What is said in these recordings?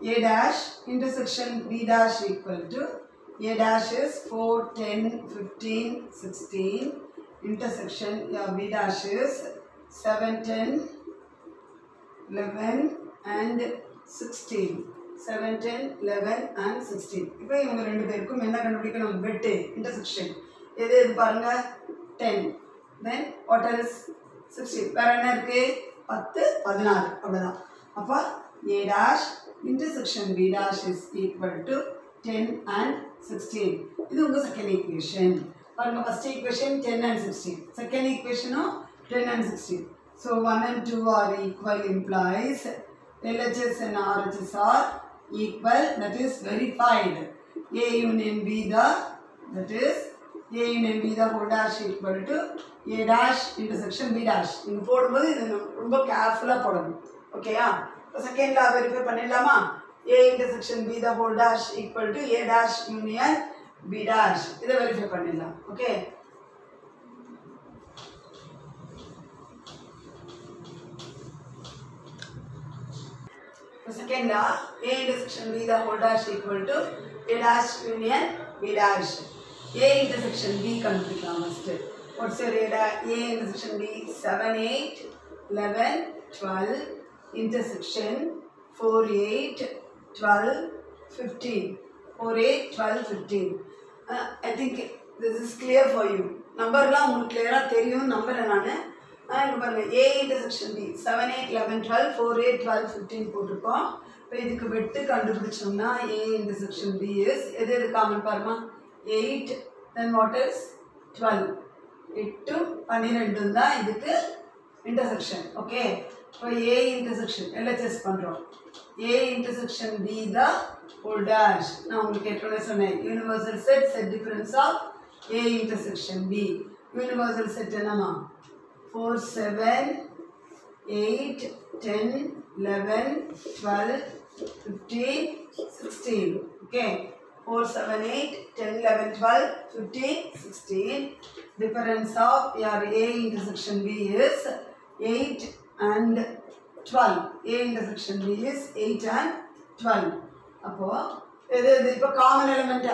a dash intersection b dash equal to a dash is 4 10 15 16 intersection yeah, b dash is 7 10 11 and 16 7 10 11 and 16 இப்போ இவங்க ரெண்டு பேருக்கும் என்ன கண்டுபிடிக்கணும் வெட்டு இன்டர்செக்ஷன் எது எது பாருங்க 10 தென் வாட் எல்ஸ் 16 வேற என்ன இருக்கு பத்து பதினாறு அவ்வளோதான் அப்போ A dash intersection B dash is equal to ten and sixteen இது உங்கள் செகண்ட் ஈக்குவேஷன் பாருங்க first equation ten and sixteen second ஈக்குவேஷனும் ten and sixteen so one and two are equal implies LHS and RHS are equal that is verified A union B the that is A union B the whole dash equal to A dash intersection B dash இங்க போடும்போது இது நம்ம ரொம்ப கேர்ஃபுல்லாக போடணும் ஓகேயா இப்போ second law verify பண்ணிடலாமா A intersection B the whole dash equal to A dash union B dash இதை வெரிஃபை பண்ணிடலாம் okay The second law, A intersection B the whole dash equal to A dash union B dash. A intersection B கண்டுபிடிக்கலாம் first. What's your A dash? A intersection B 7, 8, 11, 12, intersection 4, 8, 12, 15. 4, 8, 12, 15. Uh, I think this is clear for you. நம்பர்லாம் உங்களுக்கு கிளியராக தெரியும் நம்பரை நான் இங்கே பாருங்க A intersection B seven eight eleven twelve four eight twelve fifteen போட்டிருக்கோம் இப்போ இதுக்கு வெட்டு கண்டுபிடிச்சோம்னா ஏ இன்டர்செக்ஷன் பி இஸ் எது எது காமன் பாருமா eight then what is twelve எட்டும் பன்னிரெண்டும் தான் இதுக்கு இன்டர்செக்ஷன் ஓகே இப்போ ஏ இன்டர்செக்ஷன் எல்ஹெச்எஸ் பண்ணுறோம் A intersection B the whole dash நான் உங்களுக்கு ஏற்கனவே சொன்னேன் universal set set difference of A intersection B universal set என்னமா four seven eight ten eleven twelve fifteen sixteen okay four seven eight ten eleven twelve fifteen sixteen difference of your A intersection B is eight and twelve A intersection B is eight and twelve அப்போது இது இது இப்போ common எலிமெண்ட்டை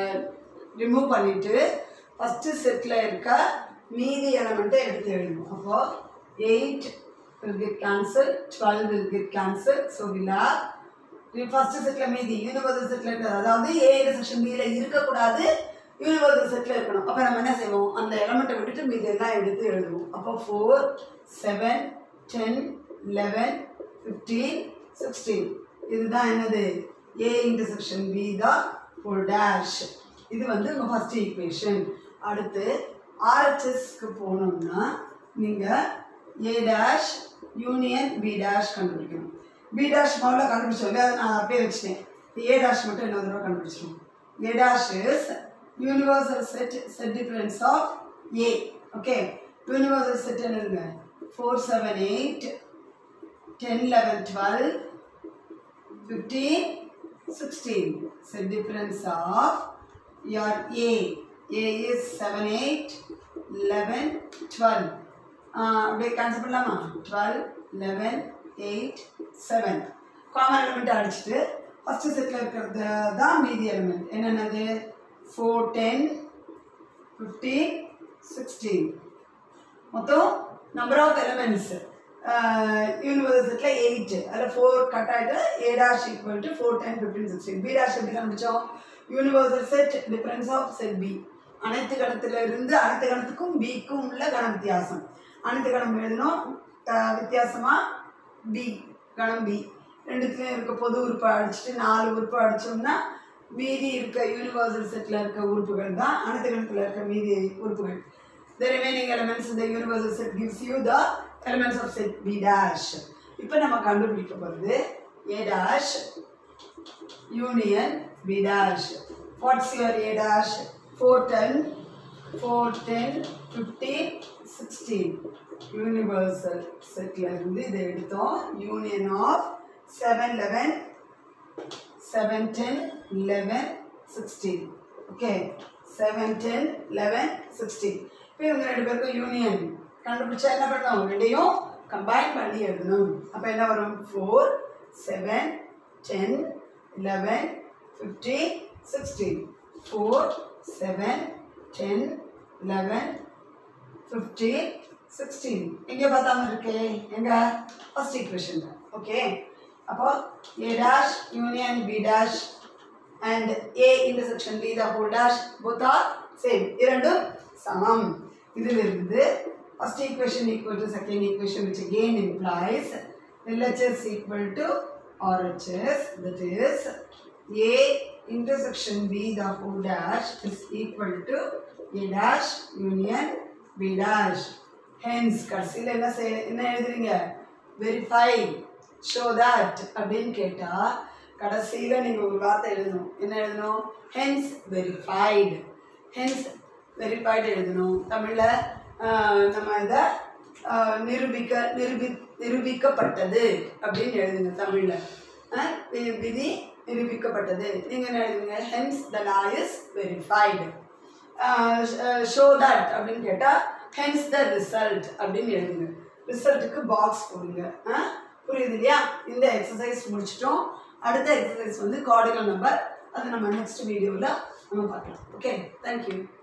remove பண்ணிவிட்டு first செட்டில் இருக்க மீதி எலமெண்ட்டை எடுத்து எழுதணும் அப்போது eight will get cancelled, 12 will get cancelled. So we'll have first செட்டில் மீதி யூனிவர்சல் செட்டில் இருக்கிறது அதாவது ஏ செக்ஷன் பியில் இருக்கக்கூடாது யூனிவர்சல் செட்டில் இருக்கணும் அப்போ நம்ம என்ன செய்வோம் அந்த எலமெண்ட்டை விட்டுட்டு மீதி எல்லாம் எடுத்து எழுதுவோம் அப்போ four seven ten eleven fifteen sixteen இதுதான் என்னது ஏ இன்டர்செக்ஷன் பி தான் ஒரு டேஷ் இது வந்து உங்கள் ஃபஸ்ட் ஈக்குவேஷன் அடுத்து ஆர்ஹெச்எஸ்க்கு போனோம்னா நீங்கள் A dash union B dash கண்டுபிடிக்கணும் பி டேஷ் முதல்ல கண்டுபிடிச்சோம் இல்லையா அதை நான் அப்படியே வச்சுட்டேன் ஏ டேஷ் மட்டும் இன்னொரு தடவை கண்டுபிடிச்சிடும் A dash is universal set set difference of A okay universal set என்னதுங்க four seven eight ten eleven twelve fifteen sixteen set difference of your A. A is 7, 8, 11, 12. ஆஹ் அப்படியே கேன்சல் பண்ணலாமா twelve eleven eight seven common element அடிச்சுட்டு first செட்டில் இருக்கிறது தான் மீதி element என்னென்னது ஃபோர் டென் ஃபிஃப்டீன் சிக்ஸ்டீன் மொத்தம் நம்பர் ஆஃப் எலிமெண்ட்ஸ் யூனிவர்சிட்டியில் எயிட் அதில் ஃபோர் கட் ஆகிட்டு A dash equal to four ten fifteen sixteen B dash எப்படி கண்டுபிடிச்சோம் universal set difference of set B அனைத்து கணத்துல இருந்து அனைத்து கணத்துக்கும் பிக்கும் உள்ள கண வித்தியாசம் அனைத்து கணம் எழுதணும் அஹ் வித்தியாசமா பி கணம் பி ரெண்டுத்துலேயும் இருக்க பொது உறுப்பை அடிச்சுட்டு நாலு உறுப்பை அடிச்சோம்னா மீதி இருக்க யூனிவர்சல் செட்டில் இருக்க உறுப்புகள் தான் அனைத்து கணத்தில் இருக்க மீதி உறுப்புகள் the remaining elements in the universal set gives you the elements of set b dash இப்போ நம்ம கண்டுபிடிக்க போகிறது a dash union b dash what's your a dash 410 410 15 16 universal செட்ல இருந்து இதை எடுத்தோம் union of seven eleven seven ten eleven sixteen okay seven ten eleven sixteen இப்போ இவங்க ரெண்டு பேருக்கும் யூனியன் கண்டுபிடிச்சா என்ன பண்ணணும் ரெண்டையும் கம்பைன் பண்ணி எழுதணும் அப்போ என்ன வரும் four seven ten eleven fifteen sixteen four seven ten eleven fifteen sixteen எங்கே பார்த்தாம இருக்கு எங்க ஃபர்ஸ்ட் ஈக்குவேஷன் ஓகே அப்போ A dash union B dash and A intersection B the whole dash both are same இரண்டும் சமம் இதிலிருந்து first equation equal to second equation which again implies LHS equal to RHS that is A intersection B the whole dash is equal to A dash union B dash hence கடைசியில் என்ன செய்ய என்ன எழுதுறீங்க verify show that அப்படின்னு கேட்டால் கடைசியில் நீங்கள் ஒரு வார்த்தை எழுதணும் என்ன எழுதணும் ஹென்ஸ் வெரிஃபைடு ஹென்ஸ் வெரிஃபைடு எழுதணும் தமிழில் நம்ம இதை ஆஹ், நிரூபிக்க நிரூபி நிரூபிக்கப்பட்டது அப்படின்னு எழுதுங்க தமிழில் விதி நிரூபிக்கப்பட்டது நீங்கள் என்ன எழுதுங்க hence the law is verified show that அப்படின்னு கேட்டால் ஹென்ஸ் த ரிசல்ட் அப்படின்னு எழுதுங்க ரிசல்ட்டுக்கு பாக்ஸ் போடுங்க ஆ? புரியுது இல்லையா இந்த எக்ஸசைஸ் முடிச்சிட்டோம் அடுத்த எக்ஸசைஸ் வந்து கார்டினல் நம்பர் அது நம்ம நெக்ஸ்ட் வீடியோவில் நம்ம பார்க்கலாம் ஓகே தேங்க்யூ